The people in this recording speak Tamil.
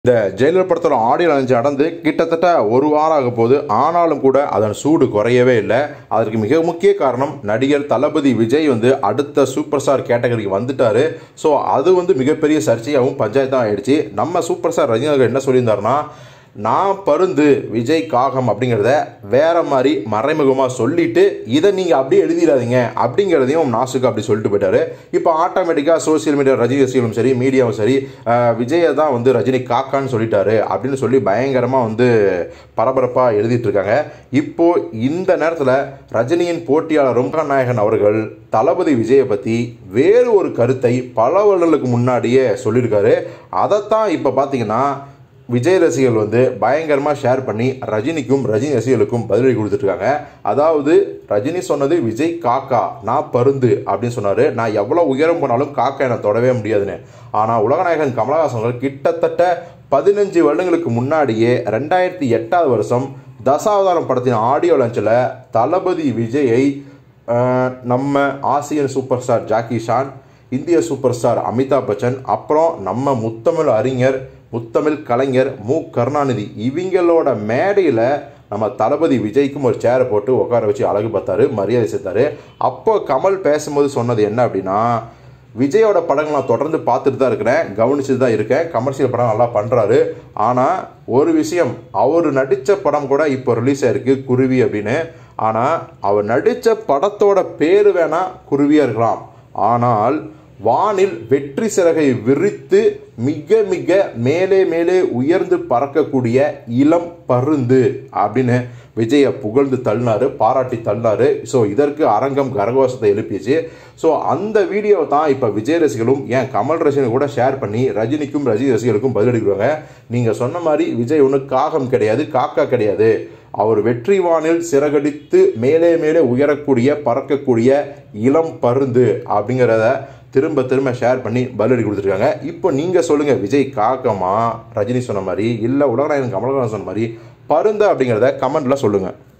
இந்த ஜெயிலர் படத்தோட ஆடியோ லான்ச் நடந்து கிட்டத்தட்ட ஒரு வாரம் ஆக போகுது ஆனாலும் கூட அதன் சூடு குறையவே இல்லை அதற்கு மிக முக்கிய காரணம் நடிகர் தளபதி விஜய் வந்து அடுத்த சூப்பர் ஸ்டார் கேட்டகரிக்கு வந்துட்டாரு ஸோ அது வந்து மிகப்பெரிய சர்ச்சையாகவும் பஞ்சாயத்தாக ஆயிடுச்சு நம்ம சூப்பர் ஸ்டார் ரஜினிகாந்த் என்ன சொல்லியிருந்தாருன்னா நான் பருந்து விஜய் காகம் அப்படிங்கிறத வேற மாதிரி மறைமுகமாக சொல்லிட்டு இதை நீங்கள் அப்படியே எழுதிடாதீங்க அப்படிங்கிறதையும் நாசுக்கு அப்படி சொல்லிட்டு போயிட்டாரு இப்போ ஆட்டோமேட்டிக்காக சோசியல் மீடியா ரஜினி ரசிகர்களும் சரி மீடியாவும் சரி அஹ், விஜயை தான் வந்து ரஜினி காக்கான்னு சொல்லிட்டாரு அப்படின்னு சொல்லி பயங்கரமாக வந்து பரபரப்பாக எழுதிட்டு இருக்காங்க இப்போ இந்த நேரத்தில் ரஜினியின் போட்டியாளரும் நாயகன் அவர்கள் தளபதி விஜயை பற்றி வேறு ஒரு கருத்தை பல வருடங்களுக்கு முன்னாடியே சொல்லியிருக்காரு அதைத்தான் இப்போ பார்த்தீங்கன்னா விஜய் ரசிகர்கள் வந்து பயங்கரமாக ஷேர் பண்ணி ரஜினிக்கும் ரஜினி ரசிகர்களுக்கும் பதிலடி கொடுத்துட்ருக்காங்க அதாவது ரஜினி சொன்னது விஜய் காக்கா நான் பருந்து அப்படின்னு சொன்னார் நான் எவ்வளோ உயரம் போனாலும் காக்கா என்னை தொடவே முடியாதுன்னு ஆனால் உலகநாயகன் கமலஹாசன் அவர்கள் கிட்டத்தட்ட பதினஞ்சு வருடங்களுக்கு முன்னாடியே ரெண்டாயிரத்தி எட்டாவது வருஷம் தசாவதாரம் படத்தின் ஆடியோ லான்ச்சில் தளபதி விஜயை அஹ், நம்ம Asian super star Jackie Chan இந்திய சூப்பர் ஸ்டார் அமிதாப் பச்சன் அப்புறம் நம்ம முத்தமிழ் அறிஞர் முத்தமிழ் கலைஞர் மு கருணாநிதி இவங்களோட மேடையில் நம்ம தளபதி விஜய்க்கும் ஒரு சேரை போட்டு உட்கார வச்சு அழகு பார்த்தாரு மரியாதை சேர்த்தாரு அப்போ கமல் பேசும்போது சொன்னது என்ன அப்படின்னா விஜயோட படங்கள் நான் தொடர்ந்து பார்த்துட்டு தான் இருக்கிறேன் கவனிச்சுட்டு தான் இருக்கேன் கமர்ஷியல் படம் நல்லா பண்ணுறாரு ஆனால் ஒரு விஷயம் அவர் நடித்த படம் கூட இப்போ ரிலீஸ் ஆயிருக்கு குருவி அப்படின்னு ஆனால் அவர் நடித்த படத்தோட பேர் வேணா குருவியாக இருக்கலாம் ஆனால் வானில் வெற்றி சிறகை விரித்து மிக மிக மேலே மேலே உயர்ந்து பறக்கக்கூடிய இளம் பருந்து அப்படின்னு விஜயை புகழ்ந்து தள்ளினாரு பாராட்டி தள்ளினாரு ஸோ இதற்கு அரங்கம் கரகோஷத்தை எழுப்பிச்சு ஸோ அந்த வீடியோவை தான் இப்போ விஜய் ரசிகர்களும் ஏன் கமல் ரசிகர்கள் கூட ஷேர் பண்ணி ரஜினிக்கும் ரஜினி ரசிகர்களுக்கும் பதிலளிக்கிறாங்க நீங்கள் சொன்ன மாதிரி விஜய் ஒன்று காகம் கிடையாது காக்கா கிடையாது அவர் வெற்றி வானில் சிறகடித்து மேலே மேலே உயரக்கூடிய பறக்கக்கூடிய இளம் பருந்து அப்படிங்கிறத திரும்ப திரும்ப ஷேர் பண்ணி பதிலடி கொடுத்துருக்காங்க இப்போ நீங்கள் சொல்லுங்கள் விஜய் காக்கமா ரஜினி சொன்ன மாதிரி இல்லை உலகநாயகன் கமலஹாசன் சொன்ன மாதிரி பருந்த அப்படிங்கிறத கமெண்ட்டில் சொல்லுங்கள்